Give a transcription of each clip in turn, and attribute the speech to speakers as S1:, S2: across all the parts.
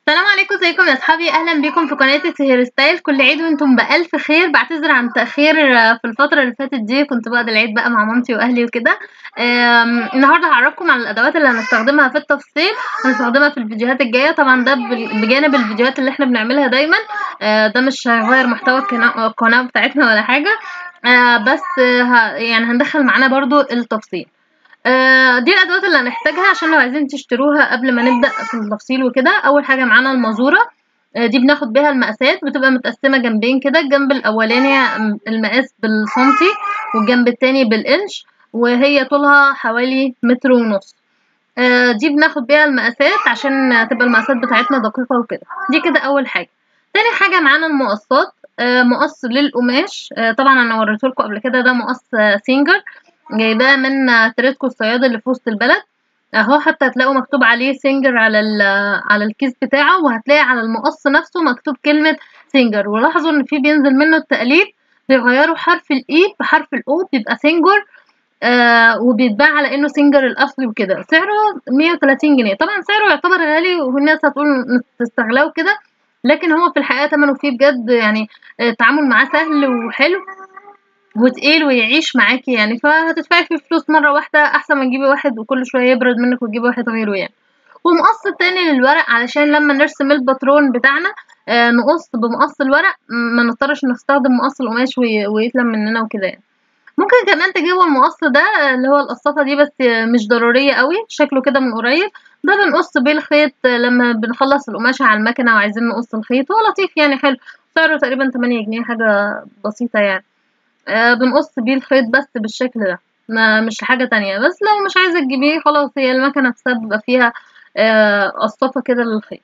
S1: السلام عليكم ازيكم يا اصحابي اهلا بكم في قناه هير ستايل كل عيد وانتم بالف خير بعتذر عن تاخير في الفتره اللي فاتت دي كنت بقضي العيد بقى مع مامتي واهلي وكده آم، النهارده هعرفكم على الادوات اللي هنستخدمها في التفصيل هنستخدمها في الفيديوهات الجايه طبعا ده بال- بجانب الفيديوهات اللي احنا بنعملها دايما آه، ده مش هيغير محتوى القنا- القناه بتاعتنا ولا حاجه آه، بس آه، ه- يعني هندخل معانا برضو التفصيل آه، دي الادوات اللي هنحتاجها عشان لو عايزين تشتروها قبل ما نبدا في التفصيل وكده اول حاجه معانا المازوره آه، دي بناخد بيها المقاسات بتبقى متقسمه جنبين كده الجنب الاولاني م- المقاس بالسنتي والجنب التاني بالانش وهي طولها حوالي متر ونص آه، دي بناخد بيها المقاسات عشان تبقى المقاسات بتاعتنا دقيقه وكده دي كده اول حاجه تاني حاجه معانا المقصات آه، مقص للقماش آه، طبعا انا وريته لكم قبل كده ده مقص آه، سينجر جايباه من آه، تريدكو الصياد اللي في وسط البلد اهو حتى هتلاقوا مكتوب عليه سينجر على ال- على الكيس بتاعه وهتلاقي على المقص نفسه مكتوب كلمة سينجر ولاحظوا ان في بينزل منه التقليب بيغيروا حرف الاي بحرف الاو بيبقى سينجر آه وبيتباع على انه سينجر الاصلي وكده سعره 130 جنيه طبعا سعره يعتبر غالي والناس هتقول تستغلاه وكده لكن هو في الحقيقة ثمنه فيه بجد يعني آه، التعامل معاه سهل وحلو وتقيل ويعيش معاكي يعني فهتدفعي فيه فلوس مرة واحدة أحسن ما تجيبي واحد وكل شوية يبرد منك وتجيبي واحد غيره يعني ومقص تاني للورق علشان لما نرسم الباترون بتاعنا آه نقص بمقص الورق م- ما نضطرش نستخدم مقص القماش وي- ويتلم مننا وكده يعني ممكن كمان تجيبوا المقص ده آه، اللي هو القصافة دي بس آه، مش ضرورية قوي شكله كده من قريب ده بنقص بيه الخيط آه، لما بنخلص القماشة على المكنة وعايزين نقص الخيط هو لطيف يعني حلو سعره تقريبا 8 جنيه حاجة بسيطة يعني آه بنقص بيه الخيط بس بالشكل ده ما مش حاجة تانية بس لو مش عايزة تجيبيه خلاص هي المكنة نفسها بيبقى فيها آه قصافة كده للخيط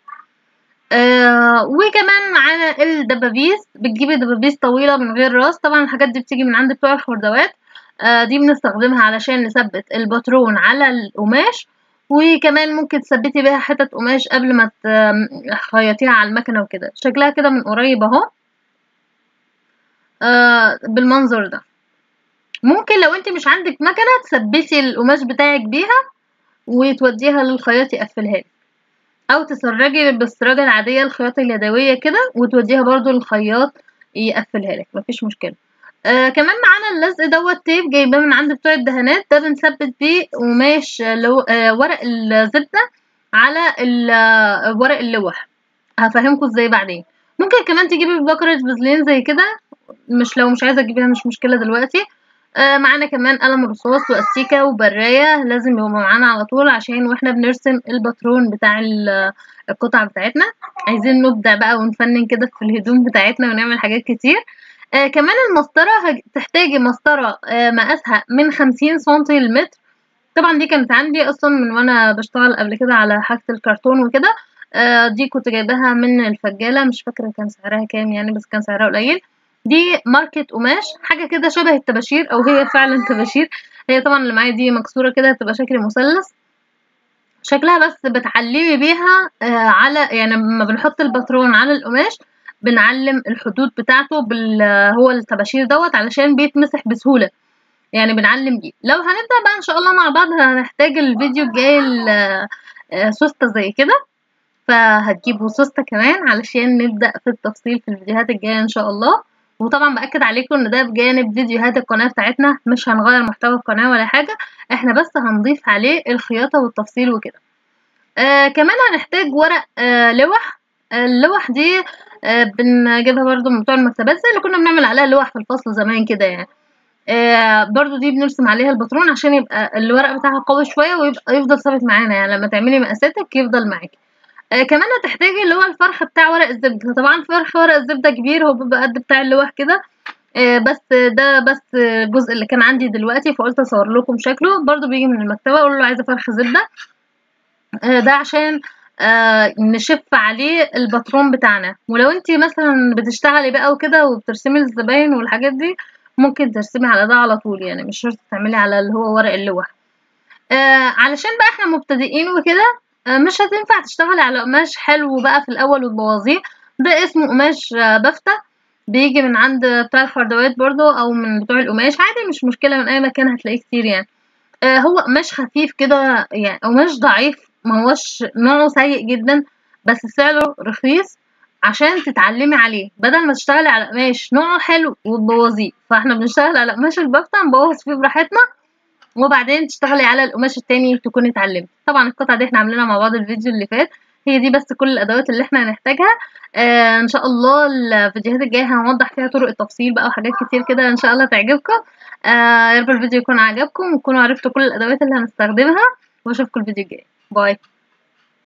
S1: آه وكمان معانا الدبابيس بتجيبي دبابيس طويلة من غير راس طبعا الحاجات دي بتيجي من عند بتوع الخردوات آه دي بنستخدمها علشان نثبت الباترون على القماش وكمان ممكن تثبتي بيها حتت قماش قبل ما تخيطيها على المكنة وكده شكلها كده من قريب اهو آه بالمنظر ده ممكن لو انت مش عندك مكنة تثبتي القماش بتاعك بيها وتوديها للخياط يقفلها لك او تسرجي بالسراجة العادية الخياطة اليدوية كده وتوديها برضو للخياط يقفلها لك مفيش مشكلة آه كمان معانا اللزق دوت تيب جايباه من عند بتوع الدهانات ده بنثبت بيه قماش لو آه ورق الزبدة على ال- آه، ورق اللوح هفهمكم ازاي بعدين ممكن كمان تجيبي بكرة فازلين زي كده مش لو مش عايزة تجيبيها مش مشكلة دلوقتي آه معانا كمان قلم رصاص واستيكة وبراية لازم يبقوا معانا على طول عشان واحنا بنرسم الباترون بتاع ال- القطع بتاعتنا عايزين نبدع بقى ونفنن كده في الهدوم بتاعتنا ونعمل حاجات كتير آه كمان المسطرة هج- تحتاجي مسطرة آه مقاسها من خمسين سنتي للمتر طبعا دي كانت عندي اصلا من وانا بشتغل قبل كده على حاجة الكرتون وكده آه دي كنت جايباها من الفجالة مش فاكرة كان سعرها كام يعني بس كان سعرها قليل دي ماركة قماش حاجة كده شبه الطباشير او هي فعلا طباشير هي طبعا اللي معايا دي مكسورة كده هتبقى شكل مثلث شكلها بس بتعلمي بيها آه على يعني لما بنحط الباترون على القماش بنعلم الحدود بتاعته بال هو الطباشير دوت علشان بيتمسح بسهولة يعني بنعلم بيه لو هنبدأ بقى ان شاء الله مع بعض هنحتاج الفيديو الجاي ال- آه، سوستة زي كده فهتجيبوا سوستة كمان علشان نبدأ في التفصيل في الفيديوهات الجاية ان شاء الله وطبعا بأكد عليكم ان ده بجانب فيديوهات القناة بتاعتنا مش هنغير محتوى القناة ولا حاجة احنا بس هنضيف عليه الخياطة والتفصيل وكده آه كمان هنحتاج ورق آه لوح آه اللوح دي آه بنجيبها برضو من بتوع المكتبات زي اللي كنا بنعمل عليها لوح في الفصل زمان كده يعني آه برضو دي بنرسم عليها الباترون عشان يبقى الورق بتاعها قوي شوية ويبقى يفضل ثابت معانا يعني لما تعملي مقاساتك يفضل معاكي آه كمان هتحتاجي اللي هو الفرخ بتاع ورق الزبدة طبعا فرخ ورق الزبدة كبير هو بيبقى قد بتاع اللوح كده آه بس ده بس الجزء اللي كان عندي دلوقتي فقلت اصور لكم شكله برضو بيجي من المكتبة اقول له عايزة فرخ زبدة آه ده عشان آه نشف عليه الباترون بتاعنا ولو انتي مثلا بتشتغلي بقى وكده وبترسمي للزباين والحاجات دي ممكن ترسمي على ده على طول يعني مش شرط تعملي على اللي هو ورق اللوح آه علشان بقى احنا مبتدئين وكده آه مش هتنفع تشتغلي على قماش حلو بقى في الاول وتبوظيه ده اسمه قماش آه بفتة بيجي من عند بتاع الخردوات برضو او من بتوع القماش عادي مش مشكلة من اي مكان هتلاقيه كتير يعني آه هو قماش خفيف كده يعني قماش ضعيف ما هوش نوعه سيء جدا بس سعره رخيص عشان تتعلمي عليه بدل ما تشتغلي على قماش نوعه حلو وتبوظيه فاحنا بنشتغل على قماش البافتا نبوظ فيه براحتنا وبعدين تشتغلي على القماش التاني تكوني اتعلمتي طبعا القطعه دي احنا عاملينها مع بعض الفيديو اللي فات هي دي بس كل الادوات اللي احنا هنحتاجها آه ان شاء الله الفيديوهات الجايه هنوضح فيها طرق التفصيل بقى وحاجات كتير كده ان شاء الله تعجبكم آه يا رب الفيديو يكون عجبكم وتكونوا عرفتوا كل الادوات اللي هنستخدمها واشوفكم الفيديو الجاي باي